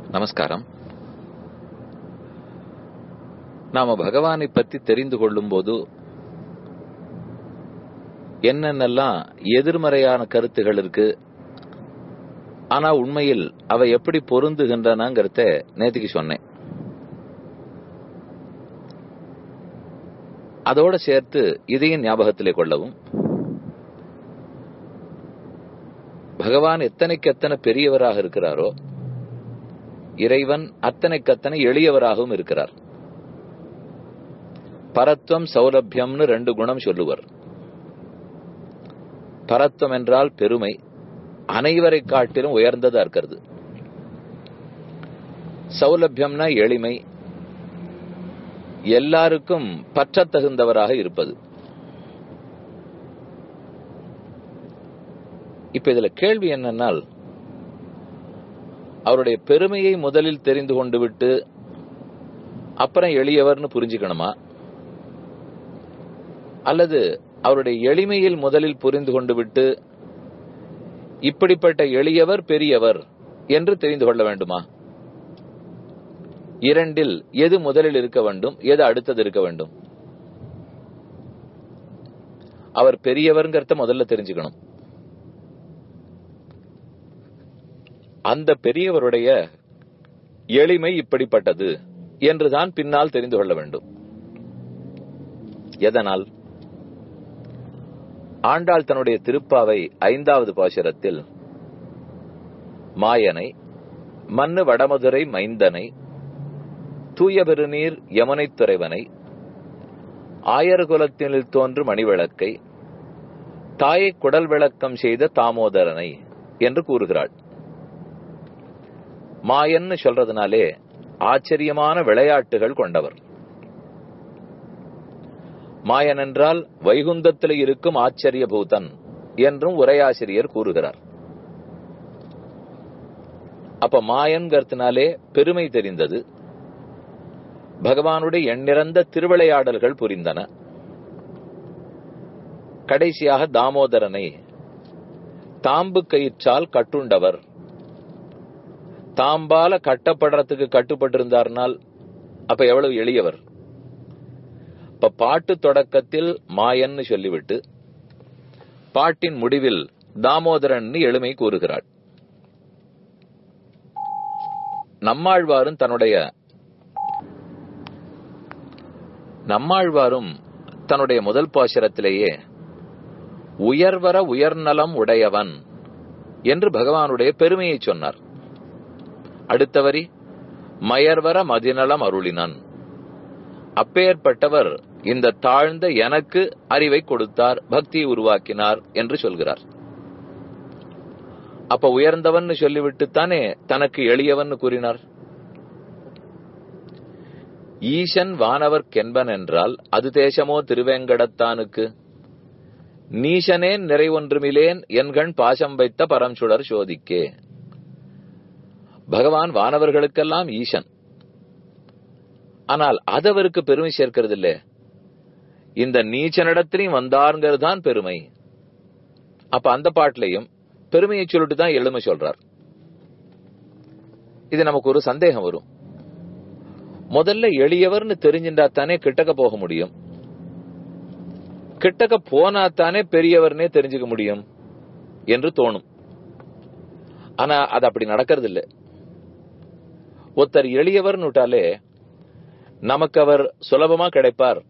நமஸ்காரம் நாம பகவானை பத்தி தெரிந்து கொள்ளும் போது என்னென்னலாம் எதிர்மறையான கருத்துகள் இருக்கு ஆனா உண்மையில் அவை எப்படி பொருந்துகின்றனங்கிறத நேத்துக்கு சொன்னேன் அதோட சேர்த்து இதையும் ஞாபகத்திலே கொள்ளவும் பகவான் எத்தனைக்கு எத்தனை பெரியவராக இருக்கிறாரோ இறைவன் அத்தனைக்கு அத்தனை எளியவராகவும் இருக்கிறார் பரத்வம் சௌலபியம்னு ரெண்டு குணம் சொல்லுவர் பரத்வம் என்றால் பெருமை அனைவரை காட்டிலும் உயர்ந்ததா இருக்கிறது சௌலபியம்னா எளிமை எல்லாருக்கும் பற்றத்தகுந்தவராக இருப்பது இப்ப இதுல கேள்வி என்னன்னால் அவருடைய பெருமையை முதலில் தெரிந்து கொண்டு விட்டு அப்புறம் எளியவர்னு புரிஞ்சுக்கணுமா அல்லது அவருடைய எளிமையில் முதலில் புரிந்து கொண்டு விட்டு இப்படிப்பட்ட எளியவர் பெரியவர் என்று தெரிந்து கொள்ள வேண்டுமா இரண்டில் எது முதலில் இருக்க வேண்டும் எது அடுத்தது இருக்க வேண்டும் அவர் பெரியவர்ங்கிறத முதல்ல தெரிஞ்சுக்கணும் அந்த பெரியவருடைய எளிமை இப்படிப்பட்டது என்றுதான் பின்னால் தெரிந்து கொள்ள வேண்டும் எதனால் ஆண்டாள் தன்னுடைய திருப்பாவை ஐந்தாவது பாசுரத்தில் மாயனை மண்ணு வடமதுரை மைந்தனை தூய பெருநீர் யமுனை துறைவனை ஆயர்குலத்தில் தோன்று மணிவிளக்கை தாயை குடல் விளக்கம் செய்த தாமோதரனை என்று கூறுகிறாள் மாயன்னு சொல்றதுனாலே ஆச்சரியமான விளையாட்டுகள் கொண்டவர் மாயன் என்றால் வைகுந்தத்தில் இருக்கும் ஆச்சரிய பூதன் என்றும் உரையாசிரியர் கூறுகிறார் அப்ப மாயன்கிறதுனாலே பெருமை தெரிந்தது பகவானுடைய எண்ணிறந்த திருவிளையாடல்கள் புரிந்தன கடைசியாக தாமோதரனை தாம்பு கயிற்றால் கட்டுண்டவர் தாம்பால கட்டப்படுறதுக்கு கட்டுப்பட்டிருந்தார்னால் அப்ப எவ்வளவு எளியவர் இப்ப பாட்டு தொடக்கத்தில் மாயன்னு சொல்லிவிட்டு பாட்டின் முடிவில் தாமோதரன் எளிமை கூறுகிறாள் நம்மாழ்வாரும் தன்னுடைய நம்மாழ்வாரும் தன்னுடைய முதல் பாசுரத்திலேயே உயர்வர உயர்நலம் உடையவன் என்று பகவானுடைய பெருமையை சொன்னார் அடுத்த வரி மயர்வர மதிநலம் அருளினன் அப்பேற்பட்டவர் இந்த தாழ்ந்த எனக்கு அறிவை கொடுத்தார் பக்தியை உருவாக்கினார் என்று சொல்கிறார் அப்ப உயர்ந்தவன் சொல்லிவிட்டு தானே தனக்கு எளியவன் கூறினார் ஈசன் வானவர் கென்பன் என்றால் அது தேசமோ திருவேங்கடத்தானுக்கு நீசனேன் நிறைவொன்றுமிலேன் என்கண் பாசம் வைத்த பரம்சுடர் சோதிக்கே பகவான் வானவர்களுக்கெல்லாம் ஈசன் ஆனால் அது அவருக்கு பெருமை சேர்க்கிறது இல்ல இந்த நீச்சனிடத்திலையும் வந்தாருங்கிறது தான் பெருமை அப்ப அந்த பாட்டிலையும் பெருமையை சொல்லிட்டு தான் எழுமை சொல்றார் இது நமக்கு ஒரு சந்தேகம் வரும் முதல்ல எளியவர்னு தெரிஞ்சின்றா தானே கிட்டக்க போக முடியும் கிட்டக்க போனா தானே பெரியவர்னே தெரிஞ்சுக்க முடியும் என்று தோணும் ஆனா அது அப்படி நடக்கிறது இல்லை ஒருத்தர் எளியவர்னு விட்டாலே நமக்கு அவர் சுலபமா கிடைப்பார்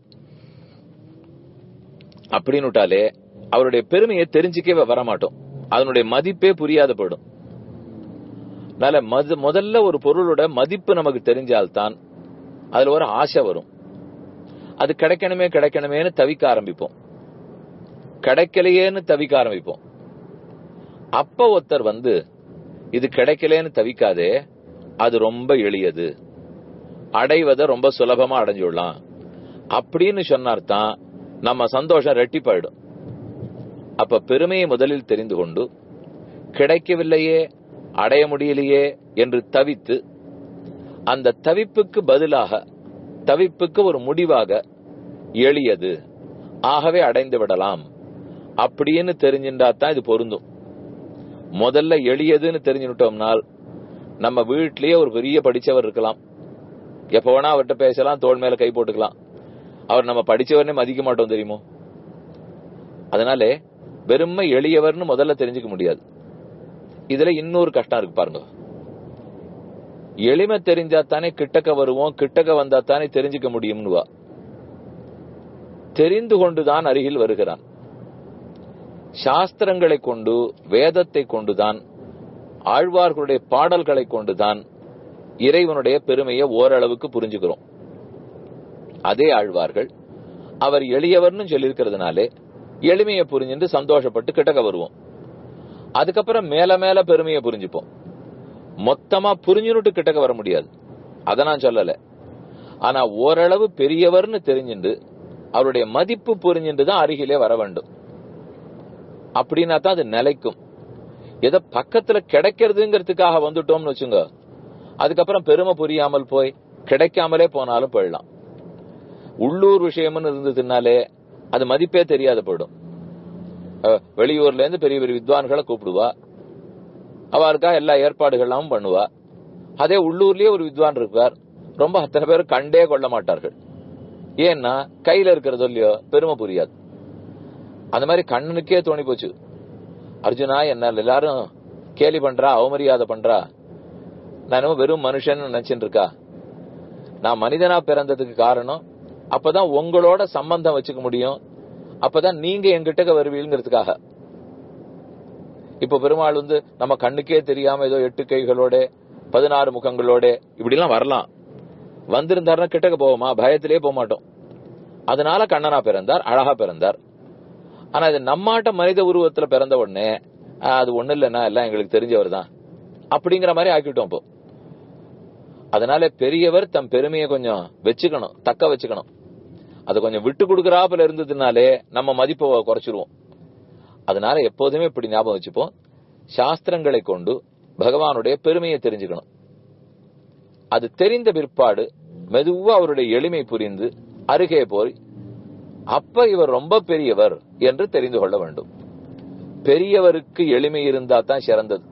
அப்படின்னு விட்டாலே அவருடைய பெருமையை தெரிஞ்சுக்கவே வரமாட்டோம் அதனுடைய மதிப்பே புரியாத போயிடும் அதனால மது முதல்ல ஒரு பொருளோட மதிப்பு நமக்கு தெரிஞ்சால்தான் அதுல ஒரு ஆசை வரும் அது கிடைக்கணுமே கிடைக்கணுமேனு தவிக்க ஆரம்பிப்போம் கிடைக்கலையேன்னு தவிக்க ஆரம்பிப்போம் அப்ப ஒருத்தர் வந்து இது கிடைக்கலேன்னு தவிக்காதே அது ரொம்ப எளியது அடைவதை ரொம்ப சுலபமா அடைஞ்சுடலாம் அப்படின்னு சொன்னார்தான் நம்ம சந்தோஷம் ரெட்டிப்பாயிடும் அப்ப பெருமையை முதலில் தெரிந்து கொண்டு கிடைக்கவில்லையே அடைய முடியலையே என்று தவித்து அந்த தவிப்புக்கு பதிலாக தவிப்புக்கு ஒரு முடிவாக எளியது ஆகவே அடைந்து விடலாம் அப்படின்னு தெரிஞ்சின்றா தான் இது பொருந்தும் முதல்ல எளியதுன்னு தெரிஞ்சுட்டோம்னால் நம்ம வீட்லயே ஒரு பெரிய படிச்சவர் இருக்கலாம் எப்ப வேணா அவர்கிட்ட பேசலாம் தோள் மேல கை போட்டுக்கலாம் அவர் நம்ம படிச்சவர்னே மதிக்க மாட்டோம் தெரியுமோ அதனால வெறுமை எளியவர்னு முதல்ல தெரிஞ்சுக்க முடியாது இதுல இன்னொரு கஷ்டம் இருக்கு பாருங்க எளிமை தெரிஞ்சா தானே கிட்டக்க வருவோம் கிட்டக்க வந்தா தானே தெரிஞ்சுக்க முடியும்னு வா தெரிந்து கொண்டுதான் அருகில் வருகிறான் சாஸ்திரங்களை கொண்டு வேதத்தை கொண்டுதான் ஆழ்வார்களுடைய பாடல்களை கொண்டுதான் இறைவனுடைய பெருமையை ஓரளவுக்கு புரிஞ்சுக்கிறோம் அதே ஆழ்வார்கள் அவர் எளியவர்னு சொல்லியிருக்கிறதுனாலே எளிமையை புரிஞ்சுட்டு சந்தோஷப்பட்டு கிட்டக்க வருவோம் அதுக்கப்புறம் மேல மேல பெருமையை புரிஞ்சுப்போம் மொத்தமா புரிஞ்சுனுட்டு கிட்டக்க வர முடியாது அத நான் சொல்லல ஆனா ஓரளவு பெரியவர்னு தெரிஞ்சுண்டு அவருடைய மதிப்பு புரிஞ்சுட்டு தான் அருகிலே வர வேண்டும் அப்படின்னா தான் அது நிலைக்கும் எதை பக்கத்துல கிடைக்கிறதுங்கிறதுக்காக வந்துட்டோம்னு வச்சுங்க அதுக்கப்புறம் பெருமை புரியாமல் போய் கிடைக்காமலே போனாலும் போயிடலாம் உள்ளூர் விஷயம்னு இருந்ததுனாலே அது மதிப்பே தெரியாத போயிடும் அஹ், வெளியூர்ல இருந்து பெரிய பெரிய வித்வான்களை கூப்பிடுவா அவருக்கா எல்லா ஏற்பாடுகள்லாம் பண்ணுவா அதே உள்ளூர்லயே ஒரு வித்வான் இருப்பார் ரொம்ப அத்தனை பேர் கண்டே கொள்ள மாட்டார்கள் ஏன்னா கையில இருக்கிறதோ இல்லையோ பெருமை புரியாது அந்த மாதிரி கண்ணனுக்கே தோணி போச்சு அர்ஜுனா என்ன எல்லாரும் கேலி பண்றா அவமரியாதை பண்றா நானும் வெறும் மனுஷன் நினைச்சிட்டு இருக்கா நான் மனிதனா பிறந்ததுக்கு காரணம் அப்பதான் உங்களோட சம்பந்தம் வச்சுக்க முடியும் அப்பதான் நீங்க என்கிட்ட வருவீங்கிறதுக்காக இப்ப பெருமாள் வந்து நம்ம கண்ணுக்கே தெரியாம ஏதோ எட்டு கைகளோட பதினாறு முகங்களோட இப்படி எல்லாம் வரலாம் வந்திருந்தாருன்னா கிட்டக்க போவோமா பயத்திலே போக மாட்டோம் அதனால கண்ணனா பிறந்தார் அழகா பிறந்தார் ஆனா இது நம்மாட்ட மனித உருவத்துல பிறந்த உடனே ஆஹ், அது ஒண்ணு இல்லைன்னா எல்லாம் எங்களுக்கு தெரிஞ்சவர் தான் அப்படிங்கிற மாதிரி ஆக்கிட்டோம் இப்போ அதனால பெரியவர் தம் பெருமையை கொஞ்சம் வச்சுக்கணும் தக்க வச்சுக்கணும் அது கொஞ்சம் விட்டு கொடுக்கறாப்புல இருந்ததுனாலே நம்ம மதிப்பை குறைச்சிருவோம் அதனால எப்போதுமே இப்படி ஞாபகம் வச்சுப்போம் சாஸ்திரங்களை கொண்டு பகவானுடைய பெருமையை தெரிஞ்சுக்கணும் அது தெரிந்த பிற்பாடு மெதுவா அவருடைய எளிமை புரிந்து அருகே போய் அப்ப இவர் ரொம்ப பெரியவர் என்று தெரிந்து கொள்ள வேண்டும் பெரியவருக்கு எளிமை இருந்தா தான் சிறந்தது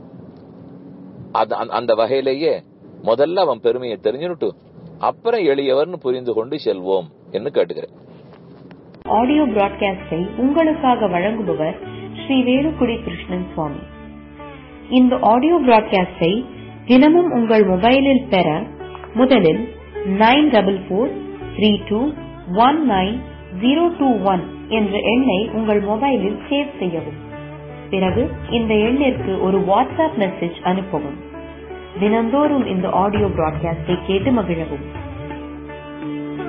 அது அந்த- அந்த வகையிலேயே முதல்ல அவன் பெருமையை தெரிஞ்சுனுட்டு அப்புறம் எளியவர்னு புரிந்து கொண்டு செல்வோம் என்று கேட்டுக்கிறேன் ஆடியோ பிராட்காஸ்டை உங்களுக்காக வழங்குபவர் ஸ்ரீ வேலுக்குடி கிருஷ்ணன் சுவாமி இந்த ஆடியோ பிராட்காஸ்டை தினமும் உங்கள் மொபைலில் பெற முதலில் nine double four three two one nine zero two one என்ற எண்ணை உங்கள் மொபைலில் சேவ் செய்யவும் பிறகு இந்த எண்ணிற்கு ஒரு வாட்ஸ்அப் மெசேஜ் அனுப்பவும் தினந்தோறும் இந்த ஆடியோ பிராட்காஸ்டை கேட்டு மகிழவும்